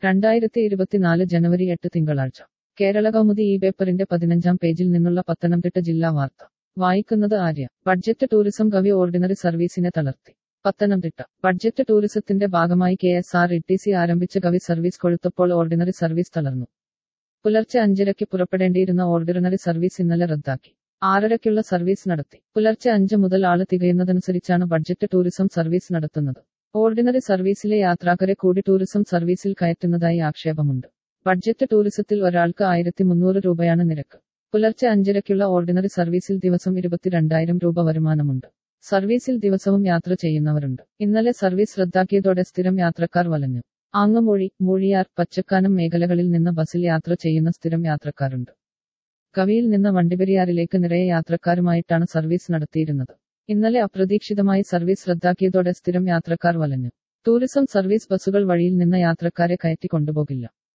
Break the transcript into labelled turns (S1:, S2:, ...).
S1: രണ്ടായിരത്തി ഇരുപത്തിനാല് ജനുവരി എട്ട് തിങ്കളാഴ്ച കേരള കൗമുദി ഈ പേപ്പറിന്റെ പതിനഞ്ചാം പേജിൽ നിന്നുള്ള പത്തനംതിട്ട ജില്ലാ വാർത്ത വായിക്കുന്നത് Arya budget tourism Gavi ordinary സർവീസിനെ തളർത്തി പത്തനംതിട്ട ബഡ്ജറ്റ് ടൂറിസത്തിന്റെ ഭാഗമായി K S R T C സി ആരംഭിച്ച കവി സർവീസ് കൊഴുത്തപ്പോൾ ഓർഡിനറി സർവീസ് തളർന്നു പുലർച്ചെ അഞ്ചരയ്ക്ക് പുറപ്പെടേണ്ടിയിരുന്ന ഓർഡിനറി സർവീസ് ഇന്നലെ റദ്ദാക്കി ആറരയ്ക്കുള്ള സർവീസ് നടത്തി പുലർച്ചെ അഞ്ച് മുതൽ ആള് തികയുന്നതനുസരിച്ചാണ് ബഡ്ജറ്റ് ടൂറിസം സർവീസ് നടത്തുന്നത് ഓർഡിനറി സർവീസിലെ യാത്രാക്കരെ കൂടി ടൂറിസം സർവീസിൽ കയറ്റുന്നതായി ആക്ഷേപമുണ്ട് ബഡ്ജറ്റ് ടൂറിസത്തിൽ ഒരാൾക്ക് ആയിരത്തി മുന്നൂറ് രൂപയാണ് നിരക്ക് പുലർച്ചെ അഞ്ചരയ്ക്കുള്ള ഓർഡിനറി സർവീസിൽ ദിവസം ഇരുപത്തിരണ്ടായിരം രൂപ വരുമാനമുണ്ട് സർവീസിൽ ദിവസവും യാത്ര ചെയ്യുന്നവരുണ്ട് ഇന്നലെ സർവീസ് റദ്ദാക്കിയതോടെ സ്ഥിരം യാത്രക്കാർ വലഞ്ഞു ആങ്ങമൂഴി മൂഴിയാർ പച്ചക്കാനം മേഖലകളിൽ നിന്ന് ബസ്സിൽ യാത്ര ചെയ്യുന്ന സ്ഥിരം യാത്രക്കാരുണ്ട് കവിയിൽ നിന്ന് വണ്ടിപ്പെരിയാറിലേക്ക് നിറയെ യാത്രക്കാരുമായിട്ടാണ് സർവീസ് നടത്തിയിരുന്നത് ഇന്നലെ അപ്രതീക്ഷിതമായി സർവീസ് റദ്ദാക്കിയതോടെ സ്ഥിരം യാത്രക്കാർ വലഞ്ഞു ടൂറിസം സർവീസ് ബസ്സുകൾ വഴിയിൽ നിന്ന് യാത്രക്കാരെ കയറ്റി കൊണ്ടുപോകില്ല